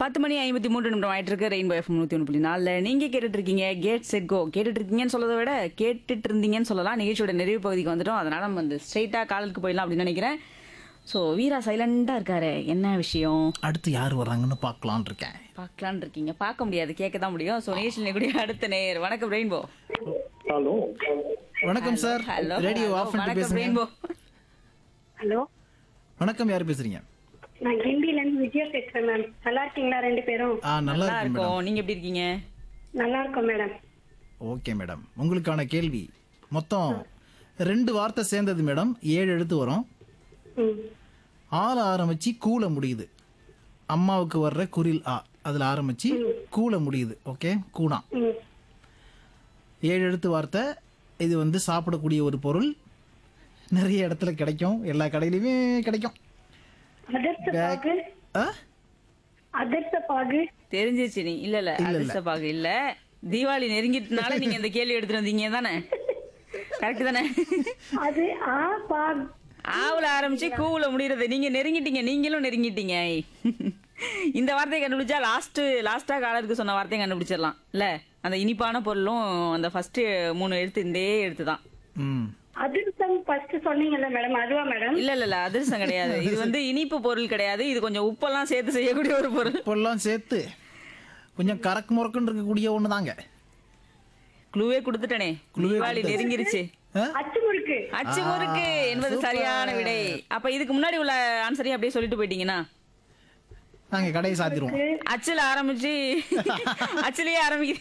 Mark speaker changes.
Speaker 1: பத்து மணி ஐம்பத்தி மூன்று நிமிடம் ஆயிட்டு இருக்கு ரெயின்போ எஃப் நூத்தி ஒன்று புள்ளி நாலுல நீங்க கேட்டுட்டு இருக்கீங்க கேட் செட் கோ கேட்டுட்டு இருக்கீங்கன்னு சொல்றதை விட கேட்டுட்டு இருந்தீங்கன்னு சொல்லலாம் நிகழ்ச்சியோட நிறைவு பகுதிக்கு வந்துட்டோம் அதனால நம்ம வந்து ஸ்ட்ரைட்டா காலுக்கு போயிடலாம் அப்படின்னு நினைக்கிறேன் ஸோ வீரா சைலண்டா இருக்காரு என்ன விஷயம்
Speaker 2: அடுத்து யார் வராங்கன்னு பார்க்கலான் இருக்கேன்
Speaker 1: பார்க்கலான்னு இருக்கீங்க பார்க்க முடியாது கேட்க தான் முடியும் ஸோ நிகழ்ச்சியில் கூடிய அடுத்த நேர் வணக்கம் ரெயின்போ
Speaker 3: ஹலோ
Speaker 2: வணக்கம் சார்
Speaker 1: ஹலோ
Speaker 2: ரேடியோ ஆஃப் பண்ணிட்டு
Speaker 1: வணக்கம்
Speaker 2: பேசுங்க
Speaker 1: ரெயின்போ
Speaker 4: ஹலோ
Speaker 2: வணக்கம் யார் பேசுறீங்க
Speaker 4: நான் கிண்டில இருந்து விஜயா பேசுறேன் மேம் நல்லா இருக்கீங்களா ரெண்டு பேரும்
Speaker 2: ஆ நல்லா
Speaker 1: நல்லா
Speaker 2: இருக்கு மேடம்
Speaker 1: இருக்கும் நீங்க எப்படி இருக்கீங்க
Speaker 4: நல்லா இருக்கோம் மேடம்
Speaker 2: ஓகே மேடம் உங்களுக்கான கேள்வி மொத்தம் ரெண்டு வார்த்தை சேர்ந்தது மேடம் ஏழு எழுத்து வரும்
Speaker 4: ம்
Speaker 2: ஆள் ஆரம்பிச்சு கூல முடியுது அம்மாவுக்கு வர்ற குரில் ஆ அதுல ஆரம்பிச்சு கூல முடியுது ஓகே கூணா
Speaker 4: ம்
Speaker 2: ஏழு எழுத்து வார்த்தை இது வந்து சாப்பிடக்கூடிய ஒரு பொருள் நிறைய இடத்துல கிடைக்கும் எல்லா கடையிலையுமே கிடைக்கும்
Speaker 4: அதிர்ஷ்ட பாகு
Speaker 2: ஆ
Speaker 4: அதிர்ஷ்ட பாகு
Speaker 1: தெரிஞ்சிச்சு நீ இல்ல இல்ல அதிர்ஷ்ட பாகு இல்ல தீபாவளி நெருங்கிட்டனால நீங்க இந்த கேள்வி எடுத்துட்டு வந்தீங்க தானே கரெக்ட் தானே
Speaker 4: அது ஆ பாக்
Speaker 1: ஆவுல ஆரம்பிச்சு கூவுல முடியறது நீங்க நெருங்கிட்டீங்க நீங்களும் நெருங்கிட்டீங்க இந்த வார்த்தையை கண்டுபிடிச்சா லாஸ்ட் லாஸ்டா காலருக்கு சொன்ன வார்த்தையை கண்டுபிடிச்சிடலாம் இல்ல அந்த இனிப்பான பொருளும் அந்த ஃபர்ஸ்ட் மூணு எழுத்து இந்த எழுத்து தான்
Speaker 2: ம்
Speaker 4: அதிர்ஷ்டம் ஃபர்ஸ்ட் சொன்னீங்கல்ல மேடம் அதுவா மேடம்
Speaker 1: இல்ல இல்ல இல்ல அதிர்ஷ்டம் கிடையாது இது வந்து இனிப்பு பொருள் கிடையாது இது கொஞ்சம் உப்பெல்லாம் சேர்த்து செய்யக்கூடிய ஒரு பொருள்
Speaker 2: இப்பெல்லாம் சேர்த்து கொஞ்சம் கறக்கு முறக்குன்னு இருக்கக்கூடிய ஒன்று தாங்க
Speaker 1: குழுவே கொடுத்துட்டனே தீபாவளி நெருங்கிருச்சு
Speaker 4: அச்சு முறுக்கு
Speaker 1: அச்சு முறுக்கு என்பது சரியான விடை அப்ப இதுக்கு முன்னாடி உள்ள ஆன்சரையும் அப்படியே சொல்லிட்டு போயிட்டீங்கன்னா
Speaker 2: நாங்கள் கடையை சாத்திடுவோம்
Speaker 1: அச்சுல ஆரம்பிச்சு அச்சுலயே ஆரம்பிக்குது